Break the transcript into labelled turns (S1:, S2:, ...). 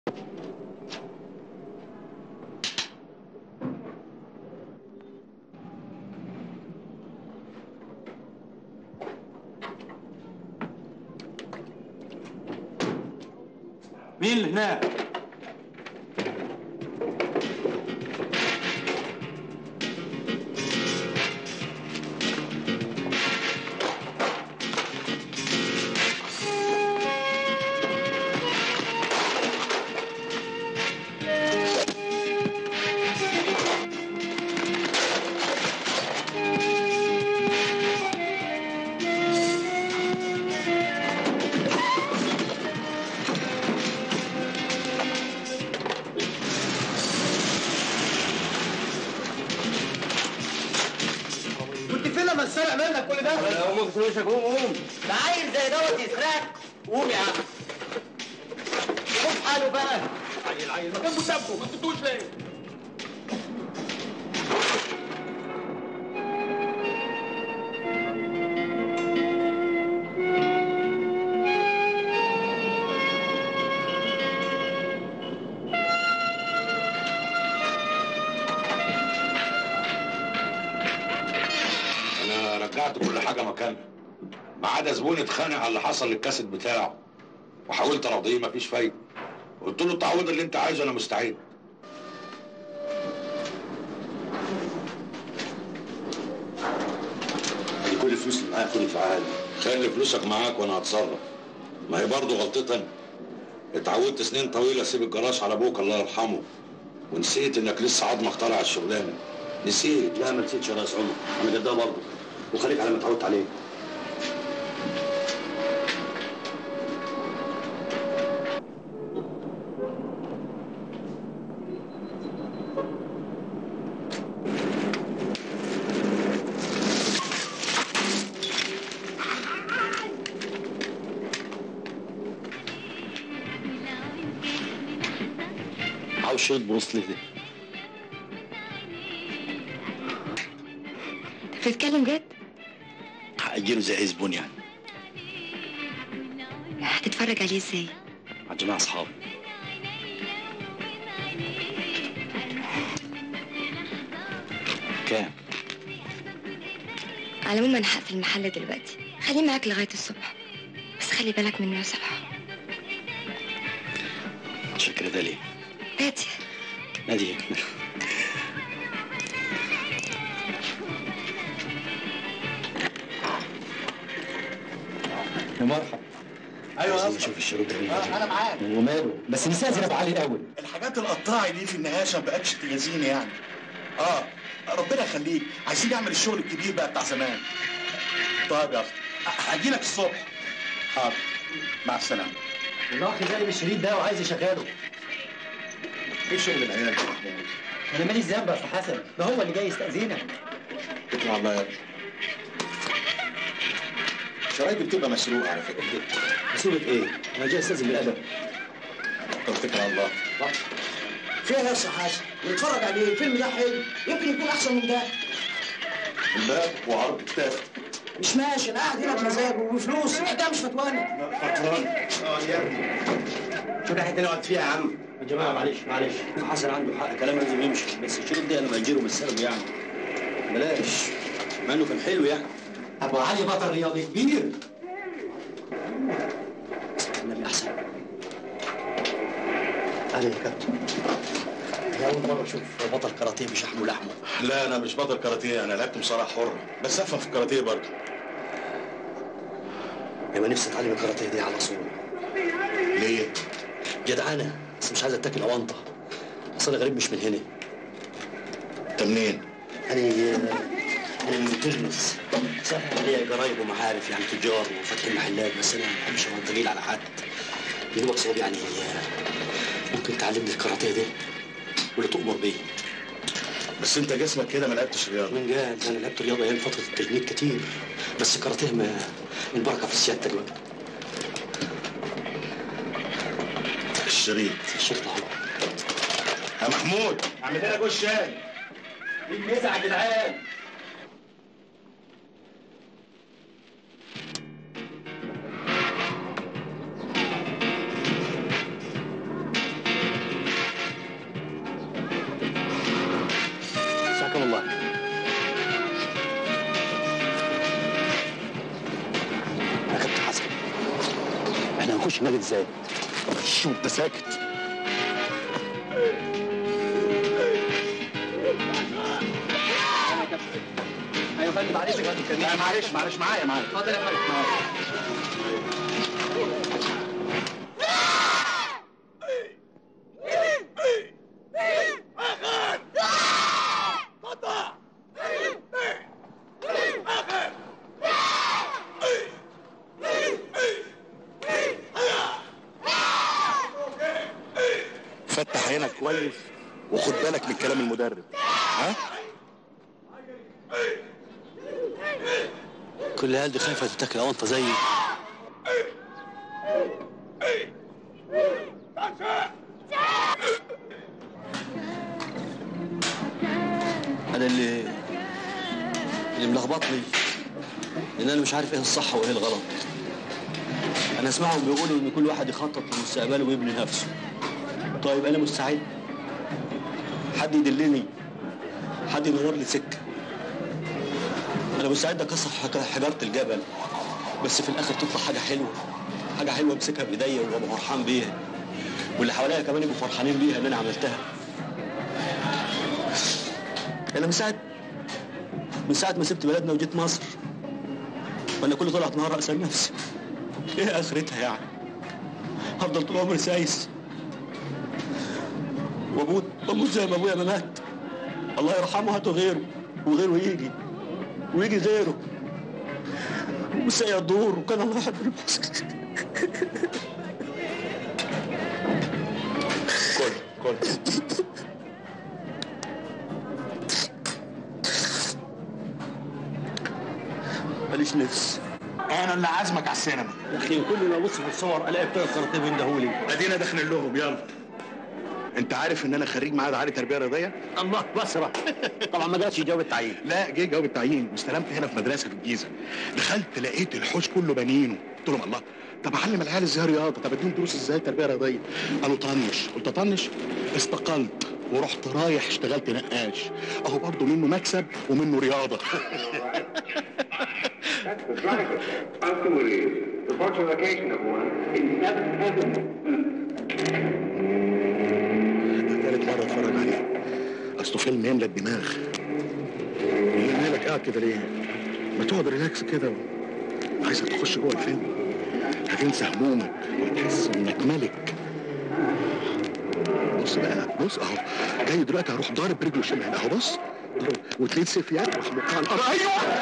S1: مين اللي هناك؟
S2: كنت فين لما اتسرق منك كل ده؟
S1: انا قوم فلوسك قوم قوم
S2: ده عيل زي دوت يسرقك قوم يا عم قوم حاله بقى
S1: عيل عيل ما كان مسابقه ما تدوش ليه؟
S3: انا رجعت كل حاجه مكانها ما عدا زبون اتخانق على اللي حصل للكاسيت بتاعه وحاولت ارضيه مفيش فايده قلت له التعويض اللي انت عايزه انا مستعد
S4: دي كل الفلوس اللي معايا خد ادفعها لي
S3: خلي فلوسك معاك وانا هتصرف ما هي برضه غلطتي انا اتعودت سنين طويله اسيب الجراج على ابوك الله يرحمه ونسيت انك لسه عظمك طالع على الشغلانه نسيت
S4: لا ما نسيتش يا ريس عمر انا جدها برضه وخليك على ما اتعودت عليه عاوز شريط بروسلي ده
S5: انت بتتكلم جد؟
S4: هأجره زي اي زبون يعني
S5: هتتفرج عليه ازاي؟
S4: على جماعة اصحابي كام؟
S5: على العموم انا هقفل المحل دلوقتي خليه معاك لغايه الصبح بس خلي بالك منه يا صلاح
S4: متشكر ده ليه؟
S5: نادي
S4: نادي
S6: يا مرحبا
S2: ايوه يا
S4: عايزين
S2: اسطى
S4: نشوف الشروط ده
S2: آه، انا معاك
S6: وماله بس نسيت ابو علي الاول
S2: الحاجات القطاعي دي في النهايه عشان ما بقتش تلازيني يعني اه ربنا يخليك عايزين نعمل الشغل الكبير بقى بتاع زمان طيب يا اسطى هاجي لك الصبح حاضر مع السلامه
S6: الاخ جايب الشريط ده وعايز يشغله
S2: ايه شغل العيال ده
S6: انا ماليش ذنب يا أستاذ حسن ده هو اللي جاي يستاذنك
S2: اتكل على الله يا ابني شرايطي بتبقى مسروقه على فكره
S4: مسؤولة ايه؟ انا جاي استاذن بالادب
S2: طب اتكل على الله
S7: فيها يا استاذ حسن نتفرج عليه الفيلم ده حلو يمكن يكون احسن من ده
S2: الباب وعرض كتاب
S7: مش ماشي انا قاعد هنا بمزاج وبفلوس الحكايه مش فتوانه
S2: فطران اه يا ابني
S4: شوف حته نقعد فيها يا عم يا جماعه معلش معلش حسن عنده حق كلام لازم يمشي بس الشريط ده انا باجره بالسلب يعني بلاش مع انه كان حلو يعني
S6: ابو علي بطل رياضي كبير
S4: النبي احسن اهلا يا كابتن أنا اول مره اشوف بطل كاراتيه بشحمه ولحمه
S2: لا انا مش بطل كاراتيه انا لعبت مصارعه حره بس افهم في الكاراتيه برضه
S4: يبقى نفسي اتعلم الكاراتيه دي على صوره
S2: ليه؟
S4: جدعانه بس مش عايز اتاكل اونطه اصل انا غريب مش من هنا
S2: انت منين؟
S4: انا انا من ترمس صحيح ليا قرايب ومعارف يعني تجار وفاتحين محلات بس انا ما بحبش ابقى تقيل على حد اللي هو صعب يعني ممكن تعلمني الكاراتيه ده ولا تؤمر بيه
S2: بس انت جسمك كده ما لعبتش رياضه
S4: من قال انا لعبت رياضه ايام فتره التجنيد كتير بس الكاراتيه ما البركه في السياده دلوقتي
S2: الشريط
S4: الشرطه اهو
S2: يا محمود اعمل لنا جوز شاي
S6: الميزه يا جدعان
S4: تروحش ماجد ازاي
S2: شو انت ساكت
S6: ايوه يا فندم معلش يا فندم كريم
S2: لا معلش معلش معايا معايا
S6: اتفضل يا فندم
S2: فتح عينك كويس وخد بالك من كلام المدرب ها
S4: كل العيال دي خايفه تتاكل اونطه زيي انا اللي اللي ملخبطني ان انا مش عارف ايه الصح وايه الغلط انا اسمعهم بيقولوا ان كل واحد يخطط لمستقبله ويبني نفسه طيب انا مستعد حد يدلني حد ينور لي سكه انا مستعد اكسر حج- حجاره الجبل بس في الاخر تطلع حاجه حلوه حاجه حلوه امسكها بايديا وابقى فرحان بيها واللي حواليا كمان يبقوا فرحانين بيها اللي انا عملتها انا من ساعه من ساعه ما سبت بلدنا وجيت مصر وانا كل طلعت نهار اسال نفسي ايه اخرتها يعني هفضل طول عمري سايس واموت واموت زي ما ابويا ما مات الله يرحمه هاتوا غيره وغيره يجي ويجي غيره والساعة تدور وكان الله يحب المصر
S2: كل كل
S4: ماليش نفس
S2: انا اللي عازمك على السينما
S4: يا اخي كل ما ابص في الصور الاقي بتوع الكاراتيه بيندهولي
S2: ادينا داخلين لهم يلا انت عارف ان انا خريج معهد عالي تربيه رياضيه
S4: الله بسرة طبعا ما جاتش يجاوب التعيين
S2: لا جه جواب التعيين واستلمت هنا في مدرسه في الجيزه دخلت لقيت الحوش كله بنينه قلت لهم الله طب اعلم العيال ازاي رياضه طب اديهم دروس ازاي تربيه رياضيه قالوا طنش قلت طنش استقلت ورحت رايح اشتغلت نقاش اهو برضه منه مكسب ومنه رياضه
S8: The driver, Uncle Willie, the fortification of one in seventh heaven.
S2: ثالث مره اتفرج عليه اصله فيلم يملى الدماغ ايه مالك قاعد كده ليه؟ ما تقعد ريلاكس كده عايزك تخش جوه الفيلم هتنسى همومك وتحس انك ملك بص بقى بص اهو جاي دلوقتي هروح ضارب برجله الشمال اهو بص ضرب وتلاقيه سيف يد راح موقع على الارض ايوه